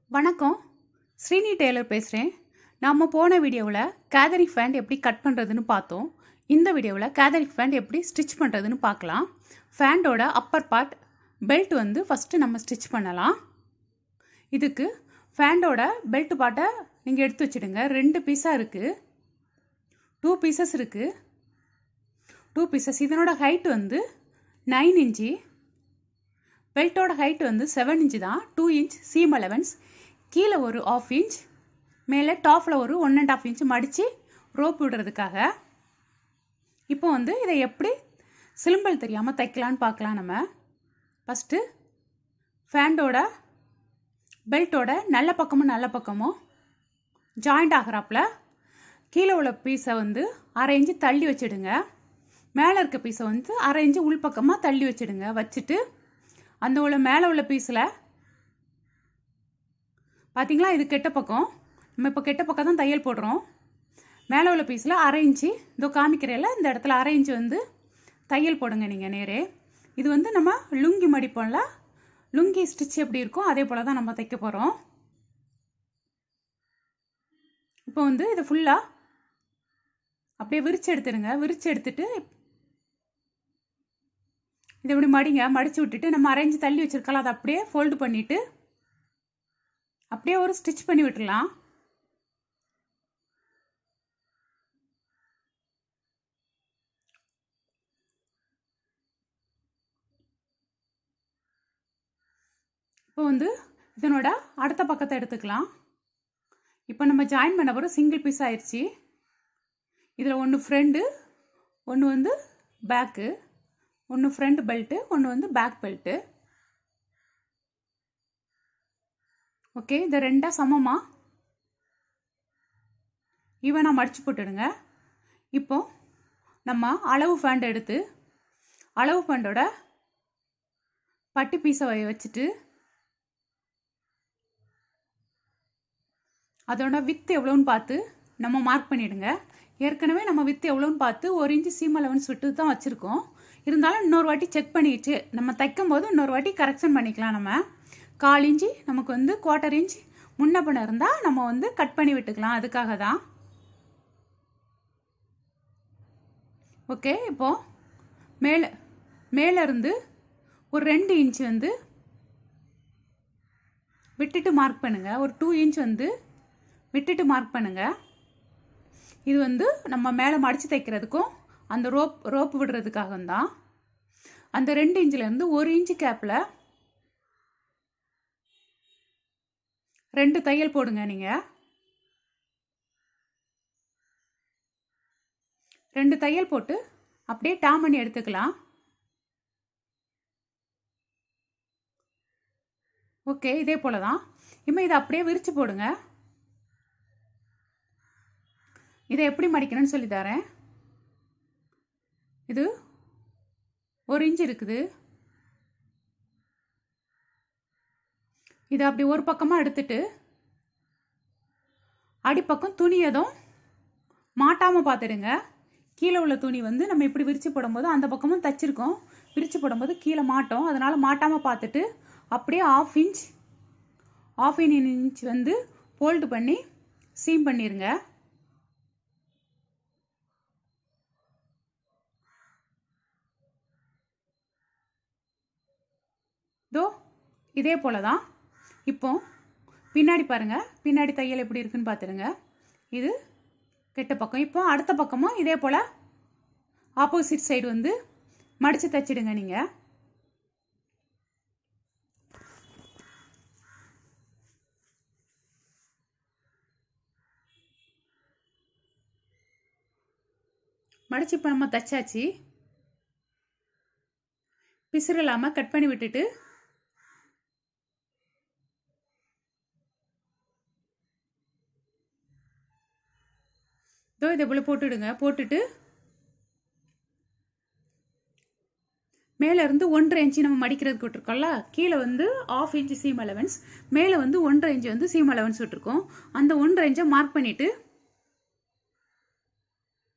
வணக்கம் ஸ்ரீனி டெய்லர் பேசுகிறேன் நாம் போன வீடியோவில் கேதரிக் ஃபேண்ட் எப்படி கட் பண்ணுறதுன்னு பார்த்தோம் இந்த வீடியோவில் கேதரிக் ஃபேண்ட் எப்படி ஸ்டிச் பண்ணுறதுன்னு பார்க்கலாம் ஃபேண்டோட அப்பர் பார்ட் பெல்ட் வந்து ஃபஸ்ட்டு நம்ம ஸ்டிச் பண்ணலாம் இதுக்கு ஃபேண்டோட பெல்ட் பார்ட்டை நீங்கள் எடுத்து வச்சுடுங்க ரெண்டு பீஸாக இருக்குது டூ பீசஸ் இருக்குது டூ பீசஸ் இதனோட ஹைட் வந்து நைன் இன்ச்சு பெல்ட்டோட ஹைட் வந்து செவன் இன்ச்சு தான் டூ இன்ச் சீம் அலவன்ஸ் கீழே ஒரு ஆஃப் இன்ச் மேலே டாப்பில் ஒரு ஒன் அண்ட் ஆஃப் இன்ச் மடித்து ரோப் விடுறதுக்காக இப்போ வந்து இதை எப்படி சிலிம்பல் தெரியாமல் தைக்கலான்னு பார்க்கலாம் நம்ம ஃபஸ்ட்டு ஃபேண்டோட பெல்ட்டோட நல்ல பக்கமும் நல்ல பக்கமும் ஜாயிண்ட் ஆகிறாப்புல கீழே உள்ள பீஸை வந்து அரை இன்ச்சு தள்ளி வச்சிடுங்க மேலே இருக்க பீஸை வந்து அரை இன்ச்சு உள்பக்கமாக தள்ளி வச்சிடுங்க வச்சுட்டு அந்த உள்ள மேலே உள்ள பீஸில் பார்த்தீங்களா இது கெட்ட பக்கம் நம்ம இப்போ கெட்ட பக்கம் தான் தையல் போடுறோம் மேலே உள்ள பீஸில் அரை இன்ச்சு இதோ காமிக்கிறேல இந்த இடத்துல அரை இன்ச்சு வந்து தையல் போடுங்க நீங்கள் நேரே இது வந்து நம்ம லுங்கி மடிப்போம்ல லுங்கி ஸ்டிச் எப்படி இருக்கும் அதே போல் தான் நம்ம தைக்க போகிறோம் இப்போ வந்து இது ஃபுல்லாக அப்படியே விரிச்சு எடுத்துடுங்க விரிச்சு எடுத்துட்டு இதை இப்படி மடிங்க மடிச்சு விட்டுட்டு நம்ம அரைஞ்சு தள்ளி வச்சிருக்கலாம் அதை அப்படியே ஃபோல்டு பண்ணிட்டு அப்படியே ஒரு ஸ்டிச் பண்ணி விட்டுடலாம் இப்போ வந்து இதனோட அடுத்த பக்கத்தை எடுத்துக்கலாம் இப்போ நம்ம ஜாயின் பண்ண பிறகு சிங்கிள் பீஸ் ஆயிடுச்சு இதில் ஒன்று ஃப்ரண்ட்டு ஒன்று வந்து பேக்கு ஒன்று ஃப்ரண்ட் பெல்ட்டு ஒன்று வந்து பேக் பெல்ட்டு ஓகே இதை ரெண்டாக சமமாக ஈவனாக மடித்து போட்டுடுங்க இப்போ நம்ம அளவு ஃபேண்ட் எடுத்து அளவு ஃபேண்டோட பட்டி பீஸை வச்சுட்டு அதோட வித்து எவ்வளோன்னு பார்த்து நம்ம மார்க் பண்ணிவிடுங்க ஏற்கனவே நம்ம வித்து எவ்வளோன்னு பார்த்து ஒரு இன்ச்சு சீம் அலவன்ஸ் விட்டு தான் வச்சுருக்கோம் இருந்தாலும் இன்னொரு வாட்டி செக் பண்ணிட்டு நம்ம தைக்கும் போது இன்னொரு வாட்டி கரெக்ஷன் பண்ணிக்கலாம் நம்ம கால் இன்ச்சு நமக்கு வந்து குவார்ட்டர் இன்ச் முன்ன பண்ண இருந்தால் நம்ம வந்து கட் பண்ணி விட்டுக்கலாம் அதுக்காக தான் ஓகே இப்போது மேலே மேலே இருந்து ஒரு ரெண்டு இன்ச் வந்து விட்டுட்டு மார்க் பண்ணுங்கள் ஒரு டூ இன்ச் வந்து விட்டுட்டு மார்க் பண்ணுங்கள் இது வந்து நம்ம மேலே மடித்து தைக்கிறதுக்கும் அந்த ரோப் ரோப் விடுறதுக்காக தான் அந்த ரெண்டு இன்ச்சிலேருந்து ஒரு இன்ச்சு கேப்பில் ரெண்டு தையல் போடுங்க நீங்கள் ரெண்டு தையல் போட்டு அப்படியே டாம் பண்ணி எடுத்துக்கலாம் ஓகே இதே போல தான் இப்போ இதை அப்படியே விரித்து போடுங்க இதை எப்படி மடிக்கணும்னு சொல்லி தரேன் இது ஒரு இன்ச் இருக்குது இதை அப்படி ஒரு பக்கமாக எடுத்துட்டு அடிப்பக்கம் துணி எதுவும் மாட்டாமல் பார்த்துடுங்க கீழே உள்ள துணி வந்து நம்ம இப்படி விரித்து போடும்போது அந்த பக்கமும் தச்சிருக்கோம் விரித்து போடும்போது கீழே மாட்டோம் அதனால் மாட்டாமல் பார்த்துட்டு அப்படியே ஆஃப் இன்ச் ஆஃப் இன்ச் வந்து ஃபோல்டு பண்ணி சீம் பண்ணிடுங்க தோ இதே போல தான் இப்போ பின்னாடி பாருங்கள் பின்னாடி தையல் எப்படி இருக்குன்னு பார்த்துடுங்க இது கெட்ட பக்கம் இப்போ அடுத்த பக்கமும் இதே போல் ஆப்போசிட் சைடு வந்து மடித்து தைச்சிடுங்க நீங்கள் மடிச்சு இப்போ நம்ம தைச்சாச்சு பிசுறு இல்லாமல் கட் பண்ணி விட்டுட்டு இதோ இதை போல் போட்டுடுங்க போட்டுட்டு மேலே இருந்து ஒன்றரை இன்ச்சு நம்ம மடிக்கிறதுக்கு விட்டுருக்கோம்ல கீழே வந்து ஆஃப் இன்ச்சு சீம் அலவன்ஸ் மேலே வந்து ஒன்றரை இன்ச்சு வந்து சீம் அலவன்ஸ் விட்டுருக்கோம் அந்த ஒன்றரை இன்ச்சை மார்க் பண்ணிவிட்டு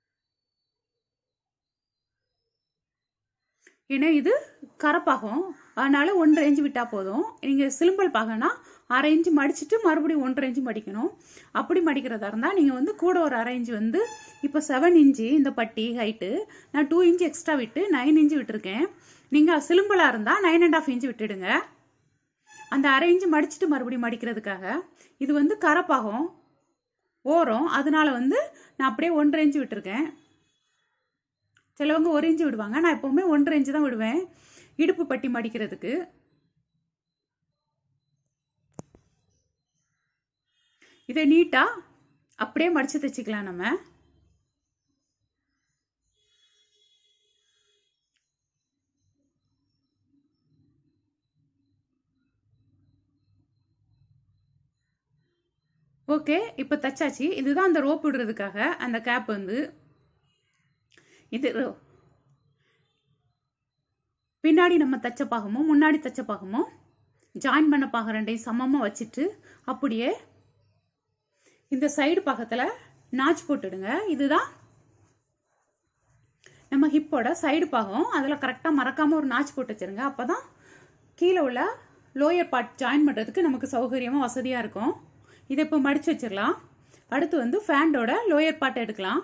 ஏன்னா இது கரப்பாகும் அதனால ஒன்றரை இன்ச்சு விட்டால் போதும் நீங்கள் சிலிம்பல் பாகனா அரை இன்ச்சு மடிச்சுட்டு மறுபடியும் ஒன்றரை இன்ச்சு மடிக்கணும் அப்படி மடிக்கிறதா இருந்தால் நீங்கள் வந்து கூட ஒரு அரை இன்ச்சு வந்து இப்போ செவன் இன்ச்சு இந்த பட்டி ஹைட்டு நான் டூ இன்ச்சு எக்ஸ்ட்ரா விட்டு நைன் இன்ச்சு விட்டுருக்கேன் நீங்கள் சிலிம்பலாக இருந்தால் நைன் அண்ட் ஆஃப் இன்ச்சு விட்டுடுங்க அந்த அரை இன்ச்சு மடிச்சுட்டு மறுபடியும் மடிக்கிறதுக்காக இது வந்து கரப்பாகும் ஓரம் அதனால வந்து நான் அப்படியே ஒன்றரை இன்ச்சு விட்டுருக்கேன் சிலவங்க ஒரு இன்ச்சு விடுவாங்க நான் எப்போவுமே ஒன்றரை இன்ச்சு தான் விடுவேன் இடுப்பு பட்டி மடிக்கிறதுக்கு இதை நீட்டாக அப்படியே மடித்து தைச்சிக்கலாம் நம்ம ஓகே இப்போ தச்சாச்சு இதுதான் அந்த ரோப் விடுறதுக்காக அந்த கேப் வந்து இது பின்னாடி நம்ம தச்ச பாகமும் முன்னாடி தச்ச பாகமும் ஜாயின் பண்ண பாகம் ரெண்டையும் சமமாக வச்சுட்டு அப்படியே இந்த சைடு பாகத்தில் நாச் போட்டுடுங்க இதுதான் நம்ம ஹிப்போட சைடு பாகம் அதில் கரெக்டாக மறக்காமல் ஒரு நாச் போட்டு வச்சுருங்க அப்போ தான் கீழே உள்ள லோயர் பார்ட் ஜாயின் பண்ணுறதுக்கு நமக்கு சௌகரியமாக வசதியாக இருக்கும் இதை இப்போ மடித்து வச்சிடலாம் அடுத்து வந்து ஃபேண்டோட லோயர் பார்ட் எடுக்கலாம்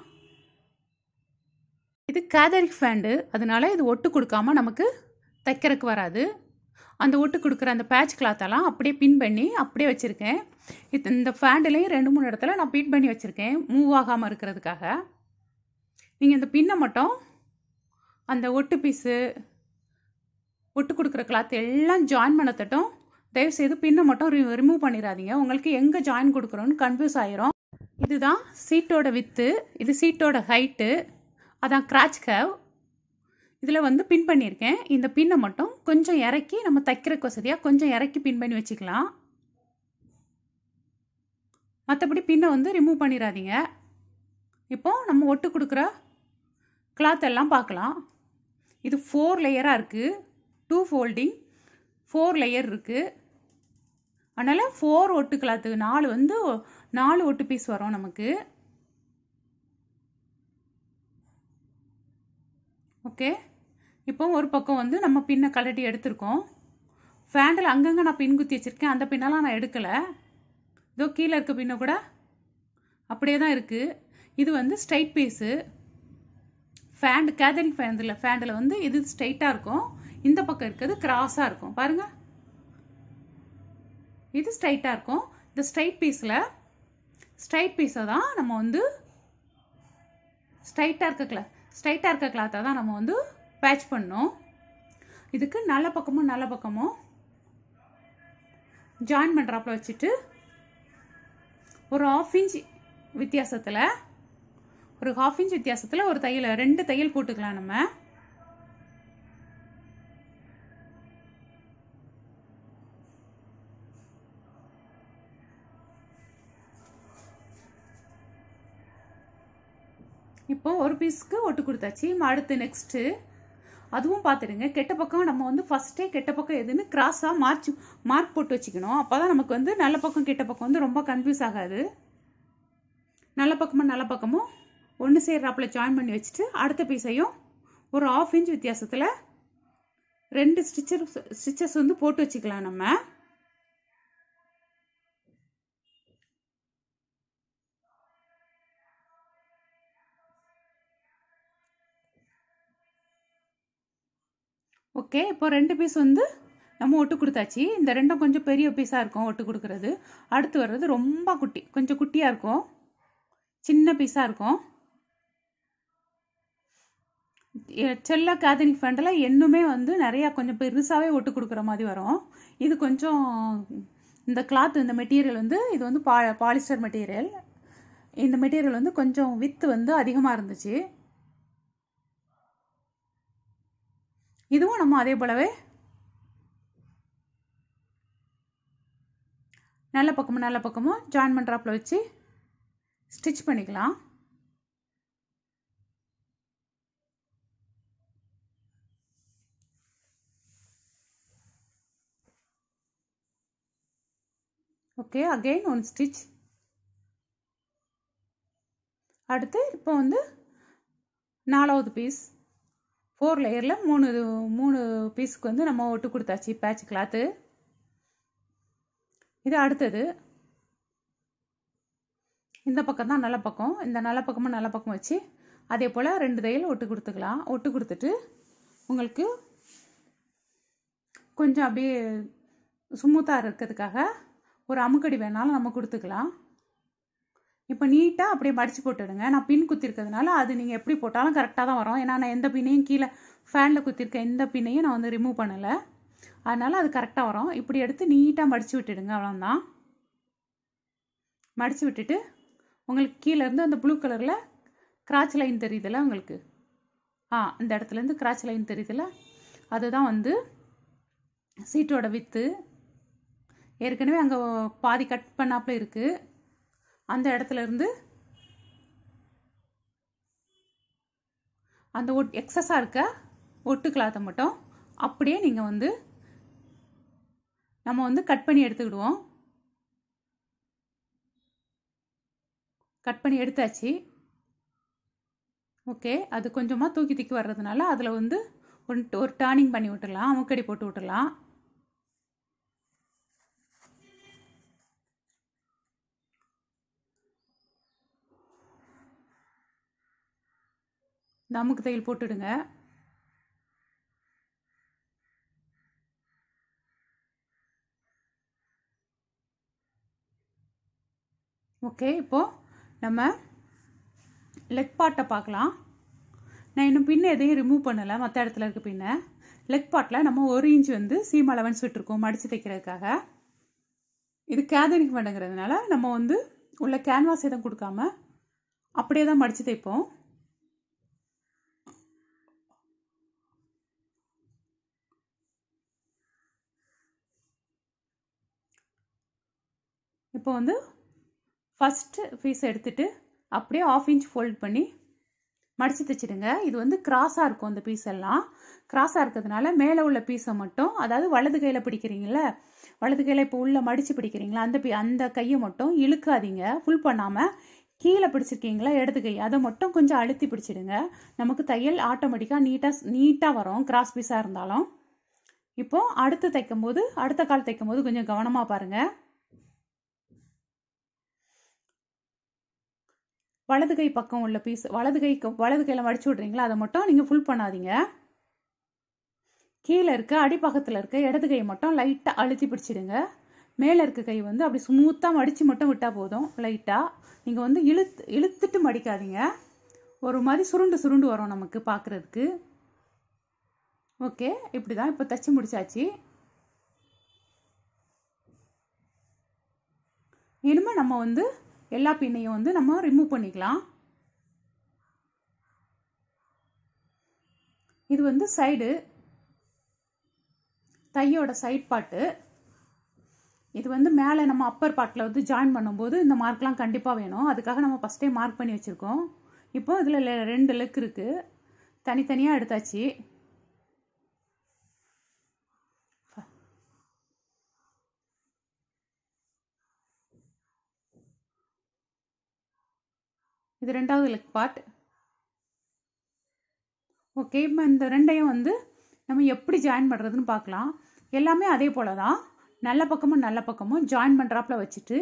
இது கேதரிக் ஃபேண்டு அதனால இது ஒட்டு கொடுக்காம நமக்கு தைக்கிறதுக்கு வராது அந்த ஒட்டு கொடுக்குற அந்த பேட்ச் கிளாத்தெல்லாம் அப்படியே பின் பண்ணி அப்படியே வச்சுருக்கேன் இது இந்த ஃபேண்டுலேயும் ரெண்டு மூணு இடத்துல நான் பின் பண்ணி வச்சுருக்கேன் மூவ் ஆகாமல் இருக்கிறதுக்காக நீங்கள் இந்த பின்னை மட்டும் அந்த ஒட்டு பீஸு ஒட்டு கொடுக்குற கிளாத் எல்லாம் ஜாயின் பண்ண தட்டும் தயவுசெய்து பின்னை மட்டும் ரி ரிமூவ் பண்ணிடாதீங்க உங்களுக்கு எங்கே ஜாயின் கொடுக்குறோன்னு கன்ஃபியூஸ் ஆயிரும் இதுதான் சீட்டோட வித்து இது சீட்டோட ஹைட்டு அதான் கிராச் கேவ் இதில் வந்து பின் பண்ணியிருக்கேன் இந்த பின்னை மட்டும் கொஞ்சம் இறக்கி நம்ம தைக்கிறக்கு வசதியாக கொஞ்சம் இறக்கி பின் பண்ணி வச்சுக்கலாம் மற்றபடி பின்னை வந்து ரிமூவ் பண்ணிடாதீங்க இப்போ நம்ம ஒட்டு கொடுக்குற கிளாத் எல்லாம் பார்க்கலாம் இது ஃபோர் லேயராக இருக்குது டூ ஃபோல்டிங் ஃபோர் லேயர் இருக்குது அதனால் ஃபோர் ஒட்டு கிளாத்து நாலு வந்து நாலு ஒட்டு பீஸ் வரும் நமக்கு ஓகே இப்போ ஒரு பக்கம் வந்து நம்ம பின்னை கலட்டி எடுத்திருக்கோம் ஃபேண்டில் அங்கங்கே நான் பின் குத்தி வச்சுருக்கேன் அந்த பின்னெல்லாம் நான் எடுக்கலை இதோ கீழே இருக்க பின்னை கூட அப்படியே தான் இருக்குது இது வந்து ஸ்ட்ரைட் பீஸு ஃபேண்ட் கேதரிங் ஃபேண்டில் ஃபேண்டில் வந்து இது ஸ்ட்ரைட்டாக இருக்கும் இந்த பக்கம் இருக்கிறது கிராஸாக இருக்கும் பாருங்கள் இது ஸ்ட்ரைட்டாக இருக்கும் இந்த ஸ்ட்ரைட் பீஸில் ஸ்ட்ரைட் பீஸை தான் நம்ம வந்து ஸ்ட்ரைட்டாக இருக்க கிளா ஸ்ட்ரைட்டாக இருக்க கிளாத்தை தான் நம்ம வந்து பேட்ச் பண்ணோம் இதுக்கு நல்ல பக்கமும் நல்ல பக்கமும் ஜாயின் பண்ணுறாப்புல வச்சுட்டு ஒரு ஆஃப் இன்ச் வித்தியாசத்தில் ஒரு ஹாஃப் இன்ச் வித்தியாசத்தில் ஒரு தையல் ரெண்டு தையல் போட்டுக்கலாம் நம்ம இப்போ ஒரு பீஸ்க்கு ஒட்டு கொடுத்தாச்சு அடுத்து நெக்ஸ்ட்டு அதுவும் பார்த்துடுங்க கெட்ட பக்கம் நம்ம வந்து ஃபஸ்ட்டே கெட்ட பக்கம் எதுன்னு கிராஸாக மார்ச் மார்க் போட்டு வச்சுக்கணும் அப்போ தான் நமக்கு வந்து நல்ல பக்கம் கெட்ட பக்கம் வந்து ரொம்ப கன்ஃபியூஸ் ஆகாது நல்ல பக்கமும் நல்ல பக்கமும் ஒன்று சேர்றாப்பில் ஜாயின் பண்ணி வச்சுட்டு அடுத்த பீஸையும் ஒரு ஆஃப் இன்ச் வித்தியாசத்தில் ரெண்டு ஸ்டிச்சர் ஸ்டிச்சஸ் வந்து போட்டு வச்சுக்கலாம் நம்ம ஓகே இப்போ ரெண்டு பீஸ் வந்து நம்ம ஒட்டு கொடுத்தாச்சு இந்த ரெண்டும் கொஞ்சம் பெரிய பீஸாக இருக்கும் ஒட்டு கொடுக்குறது அடுத்து வர்றது ரொம்ப குட்டி கொஞ்சம் குட்டியாக இருக்கும் சின்ன பீஸாக இருக்கும் செல்ல கேதனிக் ஃபேண்டில் இன்னுமே வந்து நிறையா கொஞ்சம் பெருசாகவே ஒட்டு கொடுக்குற மாதிரி வரும் இது கொஞ்சம் இந்த கிளாத் இந்த மெட்டீரியல் வந்து இது வந்து பா பாலிஸ்டர் மெட்டீரியல் இந்த மெட்டீரியல் வந்து கொஞ்சம் வித்து வந்து அதிகமாக இருந்துச்சு இதுவும் நம்ம அதே போலவே நல்ல பக்கமும் நல்ல பக்கமும் ஜாயின் பண்ணுறாப்புல வச்சு ஸ்டிச் பண்ணிக்கலாம் ஓகே அகெயின் ஒன் ஸ்டிச் அடுத்து இப்போ வந்து நாலாவது பீஸ் ஃபோர் லேயரில் மூணு மூணு பீஸுக்கு வந்து நம்ம ஒட்டு கொடுத்தாச்சு பேட்ச் கிளாத்து இது அடுத்தது இந்த பக்கம் தான் நல்ல பக்கம் இந்த நல்ல பக்கமும் நல்ல பக்கம் வச்சு அதே போல் ரெண்டு தையல் ஒட்டு கொடுத்துக்கலாம் ஒட்டு கொடுத்துட்டு உங்களுக்கு கொஞ்சம் அப்படியே ஸ்மூத்தாக இருக்கிறதுக்காக ஒரு அமுக்கடி வேணாலும் நம்ம கொடுத்துக்கலாம் இப்போ நீட்டாக அப்படியே மடித்து போட்டுடுங்க நான் பின் குத்திருக்கிறதுனால அது நீங்கள் எப்படி போட்டாலும் கரெக்டாக தான் வரும் ஏன்னா நான் எந்த பின்னையும் கீழே ஃபேனில் குத்திருக்க எந்த பின்னையும் நான் வந்து ரிமூவ் பண்ணலை அதனால் அது கரெக்டாக வரும் இப்படி எடுத்து நீட்டாக மடித்து விட்டுடுங்க அவ்வளோதான் மடித்து விட்டுட்டு உங்களுக்கு கீழே இருந்து அந்த ப்ளூ கலரில் கிராச் லைன் தெரியுதுல்ல உங்களுக்கு ஆ இந்த இடத்துலேருந்து கிராச் லைன் தெரியுதுல்ல அதுதான் வந்து சீட்டோட வித்து ஏற்கனவே அங்கே பாதி கட் பண்ணாப்புல இருக்குது அந்த இடத்துல இருந்து அந்த ஒட் எக்ஸஸாக இருக்க ஒட்டு கிளாத்தை மட்டும் அப்படியே நீங்கள் வந்து நம்ம வந்து கட் பண்ணி எடுத்துக்கிடுவோம் கட் பண்ணி எடுத்தாச்சு ஓகே அது கொஞ்சமாக தூக்கி தூக்கி வர்றதுனால அதில் வந்து ஒரு ஒரு டர்னிங் பண்ணி விட்டுடலாம் அமுக்கடி போட்டு விட்டுடலாம் இந்த அமுக்கு தையல் போட்டுடுங்க ஓகே இப்போது நம்ம லெக் பார்ட்டை பார்க்கலாம் நான் இன்னும் பின்ன எதையும் ரிமூவ் பண்ணலை மற்ற இடத்துல இருக்க பின்ன லெக் பார்ட்டில் நம்ம ஒரு இன்ச் வந்து சீம் அலவன்ஸ் விட்டுருக்கோம் மடித்து தைக்கிறதுக்காக இது கேதரிங் பண்ணுங்கிறதுனால நம்ம வந்து உள்ள கேன்வாஸ் எதுவும் கொடுக்காம அப்படியே தான் மடித்து தைப்போம் இப்போ வந்து ஃபஸ்ட்டு பீஸ் எடுத்துட்டு அப்படியே ஆஃப் இன்ச் ஃபோல்ட் பண்ணி மடித்து தைச்சிடுங்க இது வந்து கிராஸாக இருக்கும் அந்த பீஸ் எல்லாம் கிராஸாக இருக்கிறதுனால மேலே உள்ள பீஸை மட்டும் அதாவது வலது கையில் பிடிக்கிறீங்கள வலது கையில் இப்போ உள்ள மடித்து பிடிக்கிறீங்களா அந்த பீ அந்த கையை மட்டும் இழுக்காதீங்க ஃபுல் பண்ணாமல் கீழே பிடிச்சிருக்கீங்களா இடது கை அதை மட்டும் கொஞ்சம் அழுத்தி பிடிச்சிடுங்க நமக்கு தையல் ஆட்டோமேட்டிக்காக நீட்டாக நீட்டாக வரும் கிராஸ் பீஸாக இருந்தாலும் இப்போது அடுத்து தைக்கும் போது அடுத்த கால் தைக்கும் போது கொஞ்சம் கவனமாக பாருங்கள் வலது கை பக்கம் உள்ள பீஸ் வலது கை வலது கையில் மடிச்சு விட்றீங்களா அதை மட்டும் நீங்கள் ஃபுல் பண்ணாதீங்க கீழே இருக்க அடிப்பக்கத்தில் இருக்க இடது கையை மட்டும் லைட்டாக அழுத்தி பிடிச்சிடுங்க மேலே இருக்க கை வந்து அப்படி ஸ்மூத்தாக மடித்து மட்டும் விட்டால் போதும் லைட்டாக நீங்கள் வந்து இழுத்து இழுத்துட்டு மடிக்காதீங்க ஒரு மாதிரி சுருண்டு சுருண்டு வரும் நமக்கு பார்க்குறதுக்கு ஓகே இப்படி தான் இப்போ தைச்சி முடிச்சாச்சு இனிமேல் நம்ம வந்து எல்லா பின்னையும் வந்து நம்ம ரிமூவ் பண்ணிக்கலாம் இது வந்து சைடு தையோட சைட் பார்ட்டு இது வந்து மேலே நம்ம அப்பர் பார்ட்டில் வந்து ஜாயின் பண்ணும்போது இந்த மார்க்லாம் கண்டிப்பாக வேணும் அதுக்காக நம்ம ஃபஸ்ட்டே மார்க் பண்ணி வச்சுருக்கோம் இப்போ இதில் ரெண்டு லெக் இருக்குது தனித்தனியாக எடுத்தாச்சு இது ரெண்டாவது லெக் பார்ட் ஓகே இப்போ இந்த ரெண்டையும் வந்து நம்ம எப்படி ஜாயின் பண்ணுறதுன்னு பார்க்கலாம் எல்லாமே அதே போல் தான் நல்ல பக்கமும் நல்ல பக்கமும் ஜாயின் பண்ணுறாப்புல வச்சுட்டு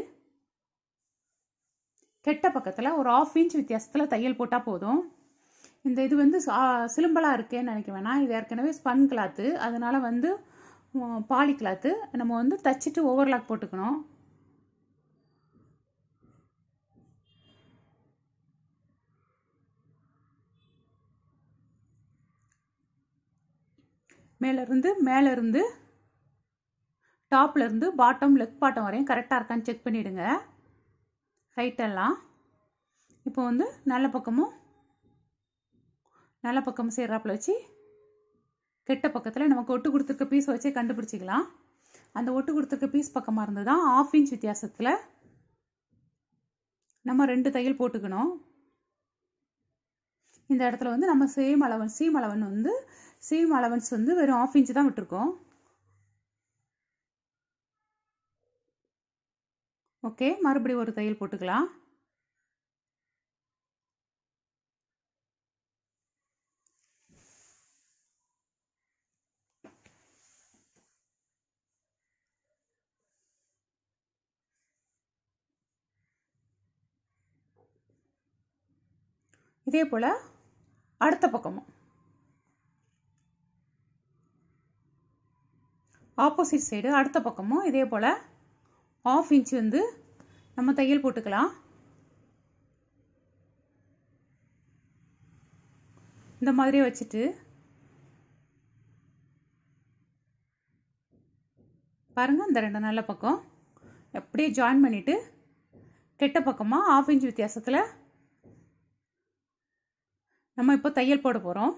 கெட்ட பக்கத்தில் ஒரு ஆஃப் இன்ச் வித்தியாசத்தில் தையல் போட்டால் போதும் இந்த இது வந்து சிலும்பலாக இருக்கேன்னு நினைக்க வேணாம் இது ஏற்கனவே ஸ்பன் கிளாத்து அதனால் வந்து பாலி கிளாத்து நம்ம வந்து தச்சுட்டு ஓவர்லாக் போட்டுக்கணும் மேலேருந்து மேலேருந்து டாப்லேருந்து பாட்டம் லெக் பாட்டம் வரையும் கரெக்டாக இருக்கான்னு செக் பண்ணிவிடுங்க ஹைட்டெல்லாம் இப்போ வந்து நல்ல பக்கமும் நல்ல பக்கமும் சேர்றாப்பில் வச்சு கெட்ட பக்கத்தில் நமக்கு ஒட்டு கொடுத்துருக்க பீஸ் வச்சே கண்டுபிடிச்சிக்கலாம் அந்த ஒட்டு கொடுத்துருக்க பீஸ் பக்கமாக இருந்து தான் ஆஃப் இன்ச் வித்தியாசத்தில் நம்ம ரெண்டு தையல் போட்டுக்கணும் இந்த இடத்துல வந்து நம்ம சேம் அளவன் சீம் அளவன் வந்து சீம் அலவன்ஸ் வந்து வெறும் ஆஃப் இன்ச் தான் விட்டுருக்கோம் ஓகே மறுபடியும் ஒரு தையல் போட்டுக்கலாம் இதே போல் அடுத்த பக்கமும் ஆப்போசிட் சைடு அடுத்த பக்கமும் இதே போல் ஆஃப் இன்ச் வந்து நம்ம தையல் போட்டுக்கலாம் இந்த மாதிரி வச்சுட்டு பாருங்கள் இந்த ரெண்டு நல்ல பக்கம் அப்படியே ஜாயின் பண்ணிவிட்டு கெட்ட பக்கமாக ஆஃப் இன்ச் வித்தியாசத்தில் நம்ம இப்போ தையல் போட போகிறோம்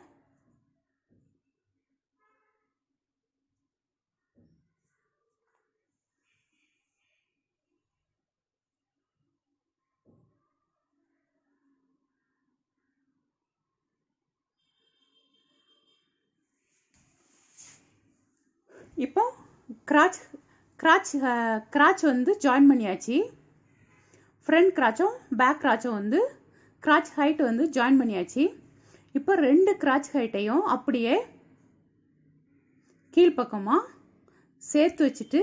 இப்போ கிராச் கிராச் கிராச் வந்து ஜாயின் பண்ணியாச்சு ஃப்ரண்ட் கிராச்சும் பேக் கிராச்சும் வந்து கிராச் ஹைட் வந்து ஜாயின் பண்ணியாச்சு இப்போ ரெண்டு கிராச் ஹைட்டையும் அப்படியே கீழ்ப்பக்கமாக சேர்த்து வச்சுட்டு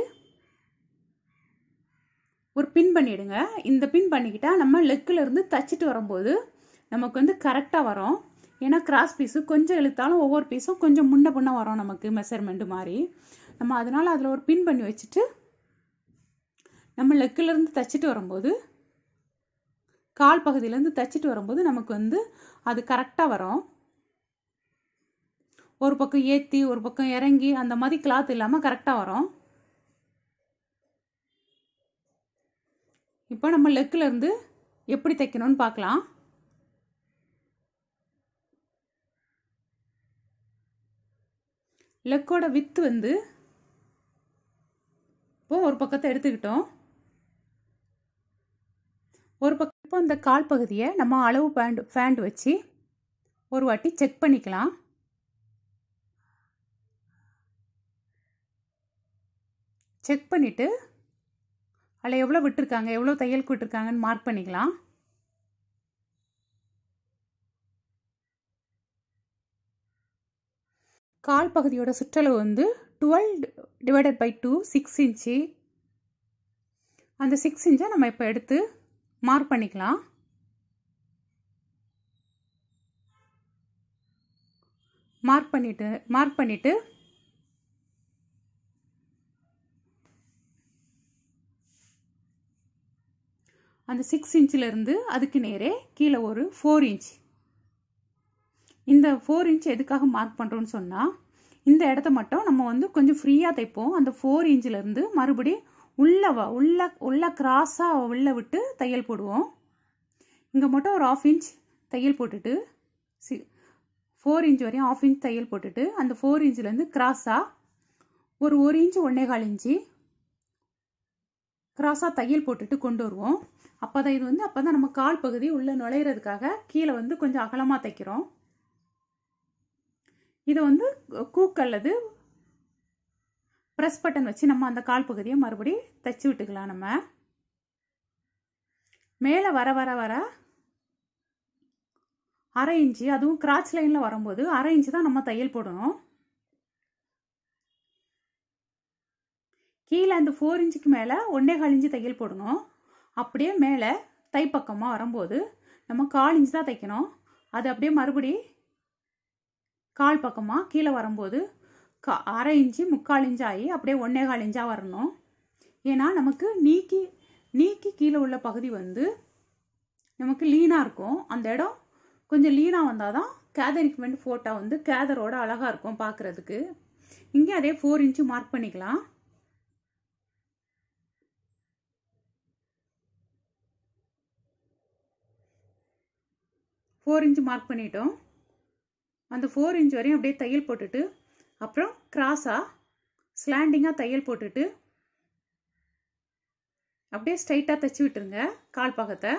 ஒரு பின் பண்ணிவிடுங்க இந்த பின் பண்ணிக்கிட்டால் நம்ம லெக்கில் இருந்து தச்சுட்டு வரும்போது நமக்கு வந்து கரெக்டாக வரும் ஏன்னா கிராஸ் பீஸு கொஞ்சம் இழுத்தாலும் ஒவ்வொரு பீஸும் கொஞ்சம் முன்ன பின்ன வரும் நமக்கு மெஷர்மெண்ட்டு மாதிரி நம்ம அதனால் அதில் ஒரு பின் பண்ணி வச்சுட்டு நம்ம லெக்கிலேருந்து தைச்சிட்டு வரும்போது கால் பகுதியிலேருந்து தைச்சிட்டு வரும்போது நமக்கு வந்து அது கரெக்டாக வரும் ஒரு பக்கம் ஏற்றி ஒரு பக்கம் இறங்கி அந்த மாதிரி கிளாத் இல்லாமல் கரெக்டாக வரும் இப்போ நம்ம லெக்கிலேருந்து எப்படி தைக்கணும்னு பார்க்கலாம் லெக்கோட வித்து வந்து இப்போ ஒரு பக்கத்தை எடுத்துக்கிட்டோம் ஒரு பக்கம் இப்போ இந்த கால் பகுதியை நம்ம அளவு பேண்ட் ஃபேண்ட் வச்சு ஒரு வாட்டி செக் பண்ணிக்கலாம் செக் பண்ணிவிட்டு அதில் எவ்வளோ விட்டுருக்காங்க எவ்வளோ தையலுக்கு விட்டுருக்காங்கன்னு மார்க் பண்ணிக்கலாம் கால் பகுதியோட சுற்றளவு வந்து twelve divided by two six inch அந்த சிக்ஸ் இன்ச்சை நம்ம இப்போ எடுத்து மார்க் பண்ணிக்கலாம் மார்க் பண்ணிவிட்டு மார்க் பண்ணிவிட்டு அந்த சிக்ஸ் இன்ச்சிலேருந்து அதுக்கு நேரே கீழே ஒரு ஃபோர் இன்ச் இந்த ஃபோர் இன்ச் எதுக்காக மார்க் பண்ணுறோன்னு சொன்னால் இந்த இடத்த மட்டும் நம்ம வந்து கொஞ்சம் ஃப்ரீயாக தைப்போம் அந்த ஃபோர் இன்ச்சிலேருந்து மறுபடி உள்ள வ உள்ள உள்ள கிராஸாக உள்ள விட்டு தையல் போடுவோம் இங்கே மட்டும் ஒரு ஆஃப் இன்ச் தையல் போட்டுட்டு சி ஃபோர் இன்ச் வரையும் ஆஃப் இன்ச் தையல் போட்டுட்டு அந்த ஃபோர் இன்ச்லேருந்து கிராஸாக ஒரு ஒரு இன்ச்சு ஒன்றே கால் இன்ச்சு கிராஸாக தையல் போட்டுட்டு கொண்டு வருவோம் அப்போ தான் இது வந்து அப்போ தான் நம்ம கால் பகுதி உள்ளே நுழையிறதுக்காக கீழே வந்து கொஞ்சம் அகலமாக தைக்கிறோம் இதை வந்து கூக் அல்லது ப்ரெஸ் பட்டன் வச்சு நம்ம அந்த கால் பகுதியை மறுபடி தைச்சி விட்டுக்கலாம் நம்ம மேலே வர வர வர அரை இன்ச்சு அதுவும் கிராச் லைனில் வரும்போது அரை இன்ச்சு தான் நம்ம தையல் போடணும் கீழே அந்த ஃபோர் இன்ச்சுக்கு மேலே ஒன்றே கால் இன்ச்சு தையல் போடணும் அப்படியே மேலே தைப்பக்கமாக வரும்போது நம்ம கால் இன்ச் தான் தைக்கணும் அது அப்படியே மறுபடி கால் பக்கமாக கீழே வரும்போது கா அரை இன்ச்சு முக்கால் இன்ச்சு ஆகி அப்படியே ஒன்றே கால் இன்ச்சாக வரணும் ஏன்னா நமக்கு நீக்கி நீக்கி கீழே உள்ள பகுதி வந்து நமக்கு லீனாக இருக்கும் அந்த இடம் கொஞ்சம் லீனாக வந்தால் தான் கேதரிக்மெண்ட் ஃபோட்டோ வந்து கேதரோட அழகாக இருக்கும் பார்க்குறதுக்கு இங்கே அதே ஃபோர் இன்ச்சு மார்க் பண்ணிக்கலாம் ஃபோர் இன்ச் மார்க் பண்ணிட்டோம் அந்த ஃபோர் இன்ச் வரையும் அப்படியே தையல் போட்டுட்டு அப்புறம் கிராஸாக ஸ்லாண்டிங்காக தையல் போட்டுட்டு அப்படியே ஸ்ட்ரைட்டாக தைச்சி விட்டுருங்க கால் பாகத்தை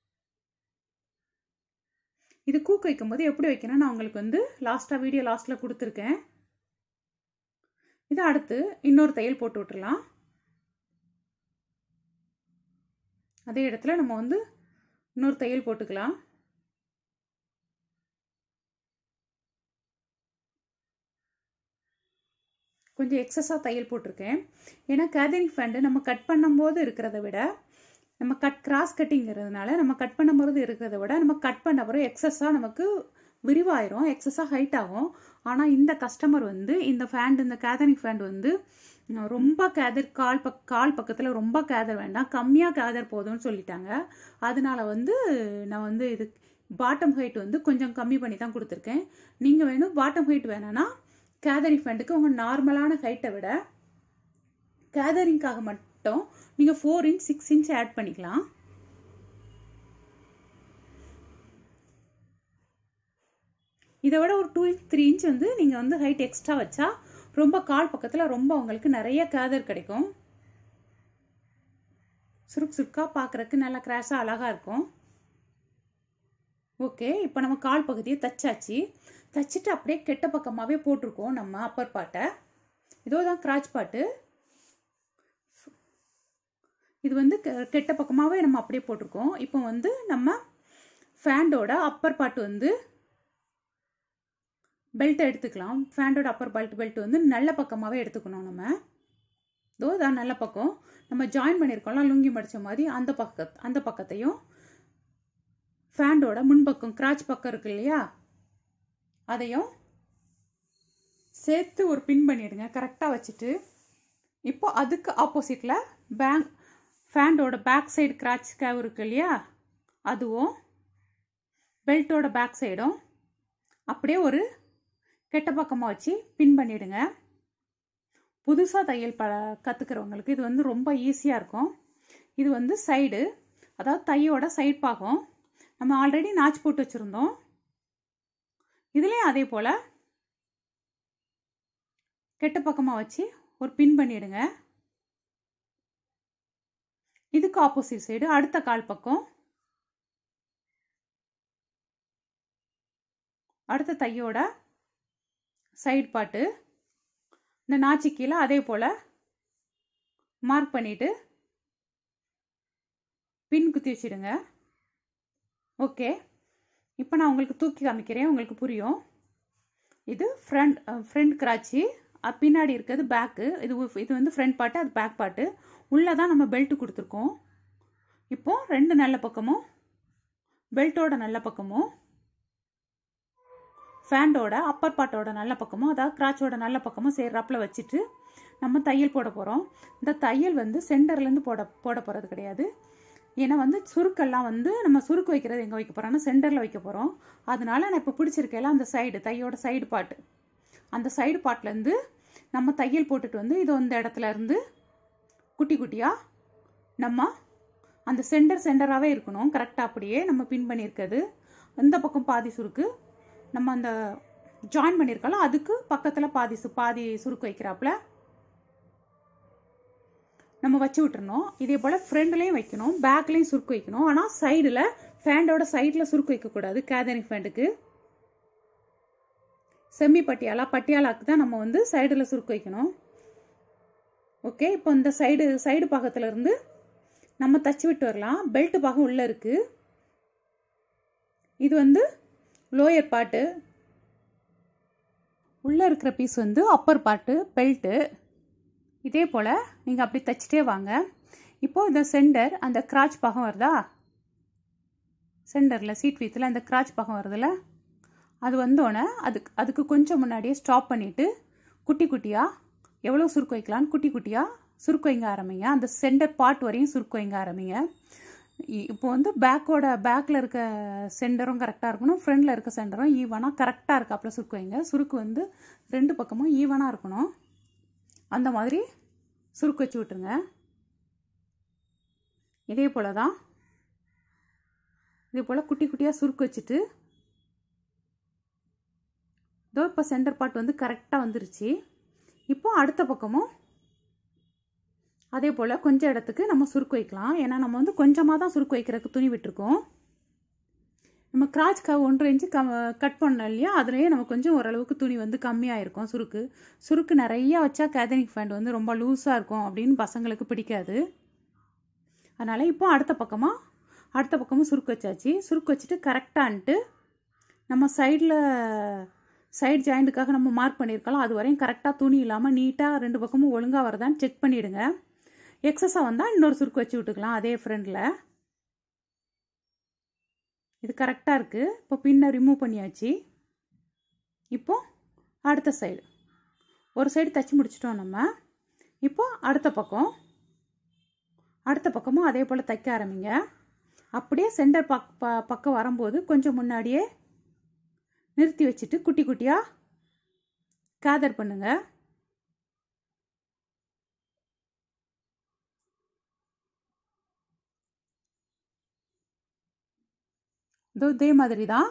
இது கூக்கு வைக்கும்போது எப்படி வைக்கணும் நான் உங்களுக்கு வந்து லாஸ்ட்டாக வீடியோ லாஸ்ட்டில் கொடுத்துருக்கேன் இது அடுத்து இன்னொரு தையல் போட்டு விட்டுறலாம் அதே இடத்துல நம்ம வந்து இன்னொரு தையல் போட்டுக்கலாம் கொஞ்சம் எக்ஸஸாக தையல் போட்டிருக்கேன் ஏன்னா கேதரிங் ஃபேண்டு நம்ம கட் பண்ணும்போது இருக்கிறத விட நம்ம கட் கிராஸ் கட்டிங்கிறதுனால நம்ம கட் பண்ணும்போது இருக்கிறத விட நம்ம கட் பண்ண பிறகு எக்ஸஸாக நமக்கு விரிவாயிரும் எக்ஸஸாக ஹைட் ஆகும் ஆனால் இந்த கஸ்டமர் வந்து இந்த ஃபேண்ட் இந்த கேதரிங் ஃபேண்ட் வந்து உம், ரொம்ப கேதர் கால் பக் கால் பக்கத்தில் ரொம்ப கேதர் வேண்டாம் கம்மியாக கேதர் போதும்னு சொல்லிட்டாங்க அதனால வந்து நான் வந்து இது பாட்டம் ஹைட் வந்து கொஞ்சம் கம்மி பண்ணி தான் கொடுத்துருக்கேன் நீங்கள் வேணும் பாட்டம் ஹைட் வேணும்னா கேதரிங் ஃபேண்ட்டுக்கு உங்கள் நார்மலான ஹைட்டை விட கேதரிங்காக மட்டும் நீங்கள் four inch six inch add பண்ணிக்கலாம் இதை விட ஒரு டூ இன்ச் த்ரீ இன்ச் வந்து நீங்கள் வந்து ஹைட் எக்ஸ்ட்ரா வச்சா ரொம்ப கால் பக்கத்தில் ரொம்ப உங்களுக்கு நிறைய கேதர் கிடைக்கும் சுருக்கு சுருக்காக பார்க்குறக்கு நல்லா கிராஷாக அழகாக இருக்கும் ஓகே இப்போ நம்ம கால் பகுதியை தச்சாச்சு தச்சுட்டு அப்படியே கெட்ட பக்கமாகவே போட்டிருக்கோம் நம்ம அப்பர் பாட்டை இதோ தான் கிராச் பாட்டு இது வந்து கெ- கெட்ட பக்கமாகவே நம்ம அப்படியே போட்டிருக்கோம் இப்போ வந்து நம்ம ஃபேண்டோட அப்பர் பாட்டு வந்து பெல்ட்டை எடுத்துக்கலாம் ஃபேண்டோட அப்பர் பெல்ட் பெல்ட் வந்து நல்ல பக்கமாகவே எடுத்துக்கணும் நம்ம இதோ இதான் நல்ல பக்கம் நம்ம ஜாயின் பண்ணியிருக்கோம்ல லுங்கி மடித்த மாதிரி அந்த பக்க அந்த பக்கத்தையும் ஃபேண்டோட முன்பக்கம் கிராச் பக்கம் இருக்கு இல்லையா அதையும் சேர்த்து ஒரு பின் பண்ணிடுங்க கரெக்டாக வச்சுட்டு இப்போ அதுக்கு ஆப்போசிட்டில் பேங்க் ஃபேண்டோட பேக் சைடு கிராச் கேவ் இருக்கு இல்லையா அதுவும் பெல்ட்டோட பேக் சைடும் அப்படியே ஒரு கெட்ட பக்கமாக வச்சு பின் பண்ணிடுங்க புதுசாக தையல் ப கற்றுக்கிறவங்களுக்கு இது வந்து ரொம்ப ஈஸியாக இருக்கும் இது வந்து சைடு அதாவது தையோட சைடு பாகம் நம்ம ஆல்ரெடி நாச் போட்டு வச்சுருந்தோம் இதுலேயும் அதே போல் கெட்ட பக்கமாக வச்சு ஒரு பின் பண்ணிடுங்க இதுக்கு ஆப்போசிட் சைடு அடுத்த கால் பக்கம் அடுத்த தையோட சைடு பாட்டு இந்த நாச்சி கீழே அதே போல் மார்க் பண்ணிவிட்டு பின் குத்தி வச்சிடுங்க ஓகே இப்போ நான் உங்களுக்கு தூக்கி காமிக்கிறேன் உங்களுக்கு புரியும் இது ஃப்ரண்ட் ஃப்ரண்ட் கிராச்சி அஹ் பின்னாடி இருக்கிறது பேக்கு இது உ- இது வந்து ஃப்ரண்ட் பாட்டு அது பேக் பாட்டு உள்ளே தான் நம்ம பெல்ட் கொடுத்துருக்கோம் இப்போ ரெண்டு நல்ல பக்கமும் பெல்ட்டோட நல்ல பக்கமும் ஃபேண்டோட அப்பர் பாட்டோட நல்ல பக்கமும் அதாவது கிராச்சோட நல்ல பக்கமும் சேர்றாப்புல வச்சுட்டு நம்ம தையல் போட போகிறோம் இந்த தையல் வந்து சென்டர்லேருந்து போட போட போகிறது கிடையாது ஏன்னா வந்து சுருக்கெல்லாம் வந்து நம்ம சுருக்கு வைக்கிறது எங்கே வைக்க போகிறோம்னா சென்டரில் வைக்க போகிறோம் அதனால நான் இப்போ பிடிச்சிருக்கேல அந்த சைடு தையோட சைடு பாட்டு அந்த சைடு பாட்டிலேருந்து நம்ம தையல் போட்டுட்டு வந்து இது இந்த இடத்துல இருந்து குட்டி குட்டியாக நம்ம அந்த சென்டர் சென்டராகவே இருக்கணும் கரெக்டாக அப்படியே நம்ம பின் பண்ணியிருக்கிறது இந்த பக்கம் பாதி சுருக்கு நம்ம அந்த ஜாயின் பண்ணியிருக்கோம்ல அதுக்கு பக்கத்தில் பாதி சு பாதி சுருக்கு வைக்கிறாப்புல நம்ம வச்சு விட்டுறணும் இதே போல் ஃப்ரண்ட்லேயும் வைக்கணும் பேக்லேயும் சுருக்கு வைக்கணும் ஆனால் சைடில் ஃபேண்டோட சைடில் சுருக்கு வைக்கக்கூடாது கேதரிங் ஃபேண்டுக்கு செம்மி பட்டியாலா பட்டியாலாக்கு தான் நம்ம வந்து சைடில் சுருக்கு வைக்கணும் ஓகே இப்போ இந்த சைடு சைடு பாகத்துல இருந்து நம்ம தச்சு விட்டு வரலாம் பெல்ட் பாகம் உள்ளே இருக்குது இது வந்து லோயர் பாட்டு உள்ளே இருக்கிற பீஸ் வந்து அப்பர் பாட்டு பெல்ட்டு இதே போல் நீங்கள் அப்படி தைச்சிட்டே வாங்க இப்போது இந்த சென்டர் அந்த கிராச் பாகம் வருதா சென்டரில் சீட் வீத்தில் அந்த கிராச் பாகம் வருதுல்ல அது வந்தோடனே அதுக்கு அதுக்கு கொஞ்சம் முன்னாடியே ஸ்டாப் பண்ணிவிட்டு குட்டி குட்டியாக எவ்வளோ சுருக்கு வைக்கலான்னு குட்டி குட்டியாக சுருக்கு வைங்க ஆரம்பிங்க அந்த சென்டர் பார்ட் வரையும் சுருக்கு வைங்க ஆரம்பிங்க இ- இப்போ வந்து பேக்கோட பேக்கில் இருக்க சென்டரும் கரெக்டாக இருக்கணும் ஃப்ரண்டில் இருக்க சென்டரும் ஈவனாக கரெக்டாக இருக்காப்புல சுருக்கு வைங்க சுருக்கு வந்து ரெண்டு பக்கமும் ஈவனாக இருக்கணும் அந்த மாதிரி சுருக்கு வச்சு விட்டுருங்க இதே போல் தான் இதே போல் குட்டி குட்டியாக சுருக்கு வச்சுட்டு இதோ இப்போ சென்டர் பார்ட் வந்து கரெக்டாக வந்துருச்சு இப்போ அடுத்த பக்கமும் அதே போல் கொஞ்சம் இடத்துக்கு நம்ம சுருக்கு வைக்கலாம் ஏன்னா நம்ம வந்து கொஞ்சமாக தான் சுருக்கு வைக்கிறதுக்கு துணி விட்டுருக்கோம் நம்ம கிராச் க ஒன்றரை இன்ச்சு க கட் பண்ணோம் இல்லையா அதுலேயே நம்ம கொஞ்சம் ஓரளவுக்கு துணி வந்து கம்மியாக இருக்கும் சுருக்கு சுருக்கு நிறையா வச்சா கேதரிங் ஃபேண்ட் வந்து ரொம்ப லூஸாக இருக்கும் அப்படின்னு பசங்களுக்கு பிடிக்காது அதனால் இப்போ அடுத்த பக்கமாக அடுத்த பக்கமும் சுருக்கு வச்சாச்சு சுருக்கு வச்சுட்டு கரெக்டான்ட்டு நம்ம சைடில் சைடு ஜாயிண்ட்டுக்காக நம்ம மார்க் பண்ணியிருக்கலாம் அது வரையும் கரெக்டாக துணி இல்லாமல் நீட்டாக ரெண்டு பக்கமும் ஒழுங்காக வருதான்னு செக் பண்ணிவிடுங்க எக்ஸஸாக வந்தால் இன்னொரு சுருக்கு வச்சு விட்டுக்கலாம் அதே ஃப்ரெண்டில் இது கரெக்டாக இருக்குது இப்போ பின்னை ரிமூவ் பண்ணியாச்சு இப்போ அடுத்த சைடு ஒரு சைடு தச்சு முடிச்சிட்டோம் நம்ம இப்போ அடுத்த பக்கம் அடுத்த பக்கமும் அதே போல் தைக்க ஆரம்பிங்க அப்படியே சென்டர் பக் ப பக்கம் வரும்போது கொஞ்சம் முன்னாடியே நிறுத்தி வச்சுட்டு குட்டி குட்டியாக கேதர் பண்ணுங்க இதோ இதே மாதிரி தான்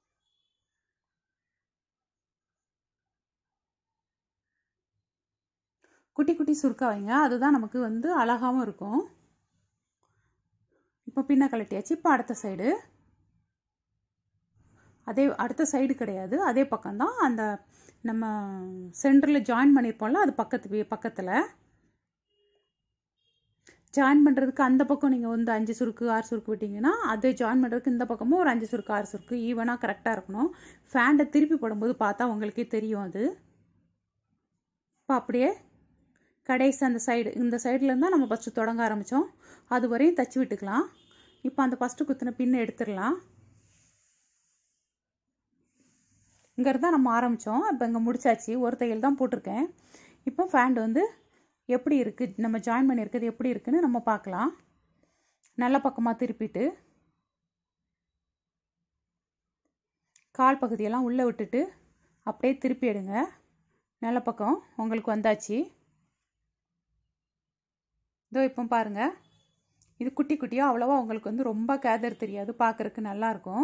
குட்டி குட்டி சுருக்கா வைங்க அதுதான் நமக்கு வந்து அழகாகவும் இருக்கும் இப்போ பின்ன கழட்டியாச்சு இப்போ அடுத்த சைடு அதே அடுத்த சைடு கிடையாது அதே பக்கம்தான் அந்த நம்ம சென்டரில் ஜாயின் பண்ணியிருப்போம்ல அது பக்கத்து பக்கத்தில் ஜாயின் பண்ணுறதுக்கு அந்த பக்கம் நீங்கள் வந்து அஞ்சு சுருக்கு ஆறு சுருக்கு விட்டிங்கன்னா அதை ஜாயின் பண்ணுறதுக்கு இந்த பக்கமும் ஒரு அஞ்சு சுருக்கு ஆறு சுருக்கு ஈவனாக கரெக்டாக இருக்கணும் ஃபேண்டை திருப்பி போடும்போது பார்த்தா உங்களுக்கே தெரியும் அது இப்போ அப்படியே கடைசி அந்த சைடு இந்த சைடில் இருந்தால் நம்ம ஃபஸ்ட்டு தொடங்க ஆரம்பித்தோம் அது வரையும் தச்சு விட்டுக்கலாம் இப்போ அந்த ஃபஸ்ட்டு குத்தின பின்னை எடுத்துடலாம் இங்கே தான் நம்ம ஆரம்பித்தோம் இப்போ இங்கே முடிச்சாச்சு ஒரு தையல் தான் போட்டிருக்கேன் இப்போ ஃபேண்ட் வந்து எப்படி இருக்குது நம்ம ஜாயின் பண்ணியிருக்கிறது எப்படி இருக்குன்னு நம்ம பார்க்கலாம் நல்ல பக்கமாக திருப்பிட்டு கால் பகுதியெல்லாம் உள்ளே விட்டுட்டு அப்படியே திருப்பி எடுங்க நல்ல பக்கம் உங்களுக்கு வந்தாச்சு இதோ இப்போ பாருங்கள் இது குட்டி குட்டியாக அவ்வளோவா உங்களுக்கு வந்து ரொம்ப கேதர் தெரியாது பார்க்குறக்கு நல்லாயிருக்கும்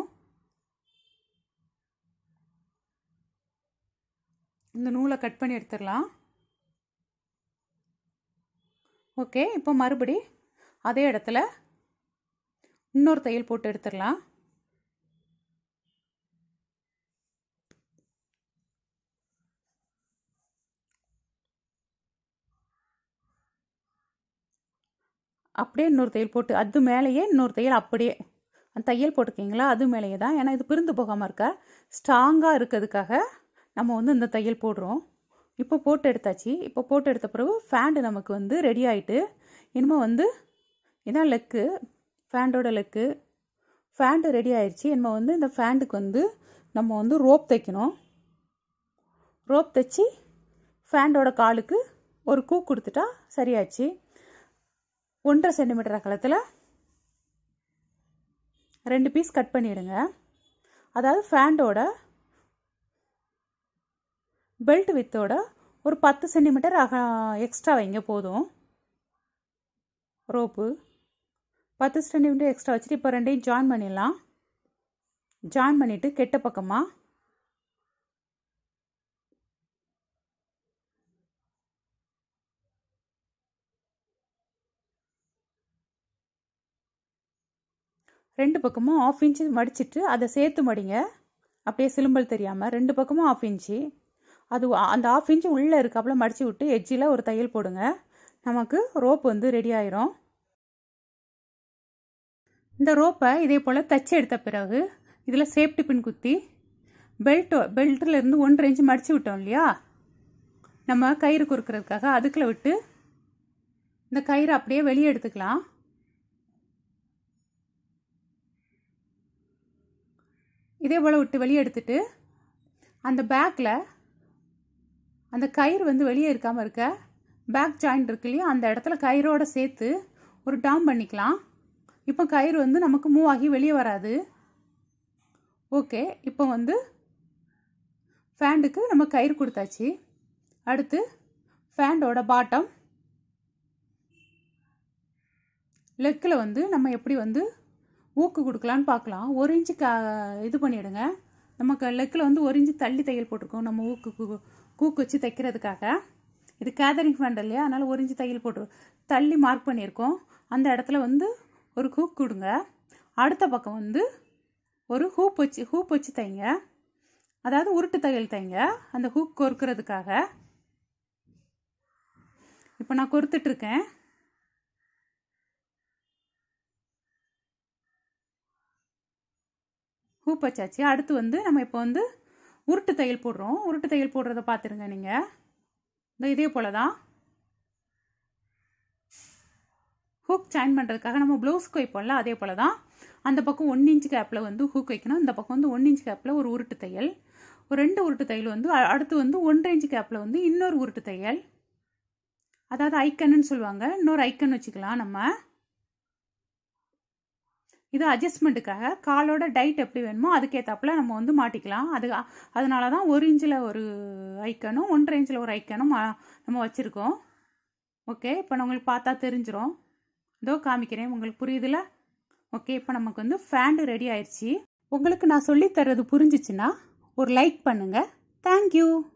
இந்த நூலை கட் பண்ணி எடுத்துடலாம் ஓகே இப்போ மறுபடி அதே இடத்துல இன்னொரு தையல் போட்டு எடுத்துடலாம் அப்படியே இன்னொரு தையல் போட்டு அது மேலேயே இன்னொரு தையல் அப்படியே அந்த தையல் போட்டுக்கிங்களா அது மேலேயே தான் ஏன்னா இது பிரிந்து போகாமல் இருக்க ஸ்ட்ராங்காக இருக்கிறதுக்காக நம்ம வந்து இந்த தையல் போடுறோம் இப்போ போட்டு எடுத்தாச்சு இப்போ போட்டு எடுத்த பிறகு ஃபேண்டு நமக்கு வந்து ரெடி ஆகிட்டு இனிமேல் வந்து இதான் லெக்கு ஃபேண்டோட லெக்கு ஃபேண்டு ரெடி ஆயிடுச்சு இனிமேல் வந்து இந்த ஃபேண்டுக்கு வந்து நம்ம வந்து ரோப் தைக்கணும் ரோப் தைச்சி ஃபேண்டோட காலுக்கு ஒரு கூ கொடுத்துட்டா சரியாச்சு ஒன்றரை சென்டிமீட்டர் அகலத்தில் ரெண்டு பீஸ் கட் பண்ணிவிடுங்க அதாவது ஃபேண்டோட பெல்ட் வித்தோட ஒரு பத்து சென்டிமீட்டர் அக எக்ஸ்ட்ரா வைங்க போதும் ரோப்பு பத்து சென்டிமீட்டர் எக்ஸ்ட்ரா வச்சுட்டு இப்போ ரெண்டையும் ஜாயின் பண்ணிடலாம் ஜாயின் பண்ணிவிட்டு கெட்ட பக்கமாக ரெண்டு பக்கமும் ஆஃப் இன்ச்சு மடிச்சிட்டு அதை சேர்த்து மடிங்க அப்படியே சிலும்பல் தெரியாமல் ரெண்டு பக்கமும் ஆஃப் இன்ச்சு அது அந்த ஆஃப் இன்ச்சு உள்ளே இருக்காப்புல மடித்து விட்டு எட்ஜில் ஒரு தையல் போடுங்க நமக்கு ரோப் வந்து ரெடி ஆயிரும் இந்த ரோப்பை இதே போல் தச்சு எடுத்த பிறகு இதில் சேஃப்டி பின் குத்தி பெல்ட்டோ பெல்ட்டில் இருந்து ஒன்றரை இன்ச்சு மடித்து விட்டோம் இல்லையா நம்ம கயிறு குறுக்கிறதுக்காக அதுக்குள்ள விட்டு இந்த கயிறு அப்படியே வெளியே எடுத்துக்கலாம் இதே போல் விட்டு வெளியே எடுத்துட்டு அந்த பேக்கில் அந்த கயிறு வந்து வெளியே இருக்காமல் இருக்க பேக் ஜாயிண்ட் இருக்கு இல்லையா அந்த இடத்துல கயிறோடு சேர்த்து ஒரு டாம் பண்ணிக்கலாம் இப்போ கயிறு வந்து நமக்கு மூவ் ஆகி வெளியே வராது ஓகே இப்போ வந்து ஃபேண்டுக்கு நம்ம கயிறு கொடுத்தாச்சு அடுத்து ஃபேண்டோட பாட்டம் லெக்கில் வந்து நம்ம எப்படி வந்து ஊக்கு கொடுக்கலான்னு பார்க்கலாம் ஒரு இன்ச்சு க இது பண்ணிவிடுங்க நமக்கு லெக்கில் வந்து ஒரு இன்ச்சு தள்ளி தையல் போட்டிருக்கோம் நம்ம ஊக்கு கூக்கு வச்சு தைக்கிறதுக்காக இது கேதரிங் ஃபேண்ட் இல்லையா அதனால் ஒரு இன்ச்சு தையல் போட்டு தள்ளி மார்க் பண்ணியிருக்கோம் அந்த இடத்துல வந்து ஒரு ஹூக் கொடுங்க அடுத்த பக்கம் வந்து ஒரு ஹூப் வச்சு ஹூப் வச்சு தைங்க அதாவது உருட்டு தையல் தைங்க அந்த ஹூக் கொறுக்கிறதுக்காக இப்போ நான் கொறுத்துட்ருக்கேன் ஹூப் வச்சாச்சு அடுத்து வந்து நம்ம இப்போ வந்து உருட்டு தையல் போடுறோம் உருட்டு தையல் போடுறத பார்த்துருங்க நீங்கள் இந்த இதே போல் தான் ஹூக் ஜாயின் பண்ணுறதுக்காக நம்ம ப்ளவுஸ்க்கு வைப்போம்ல அதே போல் தான் அந்த பக்கம் ஒன் இன்ச் கேப்பில் வந்து ஹூக் வைக்கணும் இந்த பக்கம் வந்து ஒன் இன்ச் கேப்பில் ஒரு உருட்டு தையல் ஒரு ரெண்டு உருட்டு தையல் வந்து அ- அடுத்து வந்து ஒன்றரை இன்ச் கேப்பில் வந்து இன்னொரு உருட்டு தையல் அதாவது ஐக்கன்னு சொல்லுவாங்க இன்னொரு ஐக்கன் வச்சுக்கலாம் நம்ம இது அட்ஜஸ்ட்மெண்ட்டுக்காக காலோட டைட் எப்படி வேணுமோ அதுக்கேற்றாப்புல நம்ம வந்து மாட்டிக்கலாம் அது அதனால தான் ஒரு இன்ச்சில் ஒரு ஐக்கனும் ஒன்றரை இன்ச்சில் ஒரு ஐக்கனும் மா- நம்ம வச்சுருக்கோம் ஓகே இப்போ நான் உங்களுக்கு பார்த்தா தெரிஞ்சிரும் இதோ காமிக்கிறேன் உங்களுக்கு புரியுதுல ஓகே இப்போ நமக்கு வந்து ஃபேண்டு ரெடி ஆயிடுச்சு உங்களுக்கு நான் சொல்லித் தர்றது புரிஞ்சிச்சுன்னா ஒரு லைக் பண்ணுங்கள் தேங்க்யூ